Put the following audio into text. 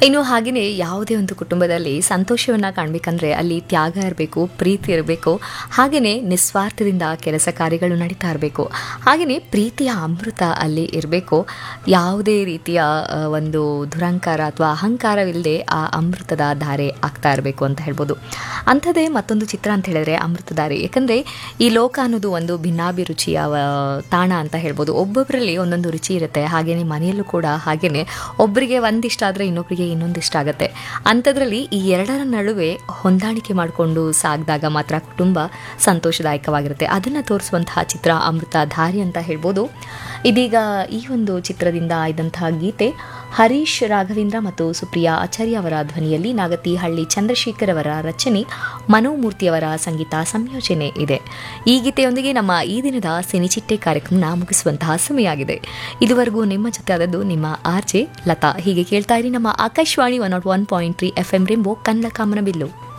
ಇನ್ನು ಹಾಗೆಯೇ ಯಾವುದೇ ಒಂದು ಕುಟುಂಬದಲ್ಲಿ ಸಂತೋಷವನ್ನು ಕಾಣಬೇಕಂದ್ರೆ ಅಲ್ಲಿ ತ್ಯಾಗ ಇರಬೇಕು ಪ್ರೀತಿ ಇರಬೇಕು ಹಾಗೆಯೇ ನಿಸ್ವಾರ್ಥದಿಂದ ಕೆಲಸ ಕಾರ್ಯಗಳು ನಡೀತಾ ಇರಬೇಕು ಹಾಗೆಯೇ ಪ್ರೀತಿಯ ಅಮೃತ ಅಲ್ಲಿ ಇರಬೇಕು ಯಾವುದೇ ರೀತಿಯ ಆ, ಒಂದು ದುರಂಕಾರ ಅಥವಾ ಅಹಂಕಾರವಿಲ್ಲದೆ ಆ ಅಮೃತದ ಧಾರೆ ಆಗ್ತಾ ಇರಬೇಕು ಅಂತ ಹೇಳ್ಬೋದು ಅಂಥದ್ದೇ ಮತ್ತೊಂದು ಚಿತ್ರ ಅಂತ ಹೇಳಿದ್ರೆ ಅಮೃತಧಾರೆ ಯಾಕಂದರೆ ಈ ಲೋಕ ಅನ್ನೋದು ಒಂದು ಭಿನ್ನಾಭಿರುಚಿಯ ಆ, ತಾಣ ಅಂತ ಹೇಳ್ಬೋದು ಒಬ್ಬೊಬ್ಬರಲ್ಲಿ ಒಂದೊಂದು ರುಚಿ ಇರುತ್ತೆ ಹಾಗೆಯೇ ಮನೆಯಲ್ಲೂ ಕೂಡ ಹಾಗೆಯೇ ಒಬ್ಬರಿಗೆ ಒಂದಿಷ್ಟ ಆದರೆ ಇನ್ನೊಬ್ಬರಿಗೆ ಇನ್ನೊಂದಿಷ್ಟ ಆಗುತ್ತೆ ಅಂಥದ್ರಲ್ಲಿ ಈ ಎರಡರ ನಡುವೆ ಹೊಂದಾಣಿಕೆ ಮಾಡಿಕೊಂಡು ಸಾಗಿದಾಗ ಮಾತ್ರ ಕುಟುಂಬ ಸಂತೋಷದಾಯಕವಾಗಿರುತ್ತೆ ಅದನ್ನು ತೋರಿಸುವಂತಹ ಚಿತ್ರ ಅಮೃತ ಧಾರಿ ಅಂತ ಹೇಳ್ಬೋದು ಇದೀಗ ಈ ಒಂದು ಚಿತ್ರದಿಂದ ಆಯ್ದಂತಹ ಗೀತೆ ಹರೀಶ್ ರಾಘವೇಂದ್ರ ಮತ್ತು ಸುಪ್ರಿಯಾ ಆಚಾರ್ಯ ಅವರ ಧ್ವನಿಯಲ್ಲಿ ನಾಗತಿಹಳ್ಳಿ ಚಂದ್ರಶೇಖರ್ ಅವರ ರಚನೆ ಮನೋಮೂರ್ತಿಯವರ ಸಂಗೀತ ಸಂಯೋಜನೆ ಇದೆ ಈ ಗೀತೆಯೊಂದಿಗೆ ನಮ್ಮ ಈ ದಿನದ ಸಿನಿಚಿಟ್ಟೆ ಕಾರ್ಯಕ್ರಮನ ಮುಗಿಸುವಂತಹ ಸಮಯ ಆಗಿದೆ ಇದುವರೆಗೂ ನಿಮ್ಮ ಜೊತೆ ಆದದ್ದು ನಿಮ್ಮ ಆರ್ ಜೆ ಲತಾ ಹೀಗೆ ಕೇಳ್ತಾ ಇರಿ ನಮ್ಮ Akashvani one naught one point three F M rainbow Kannada ಕಾಮನಬಿಲ್ಲು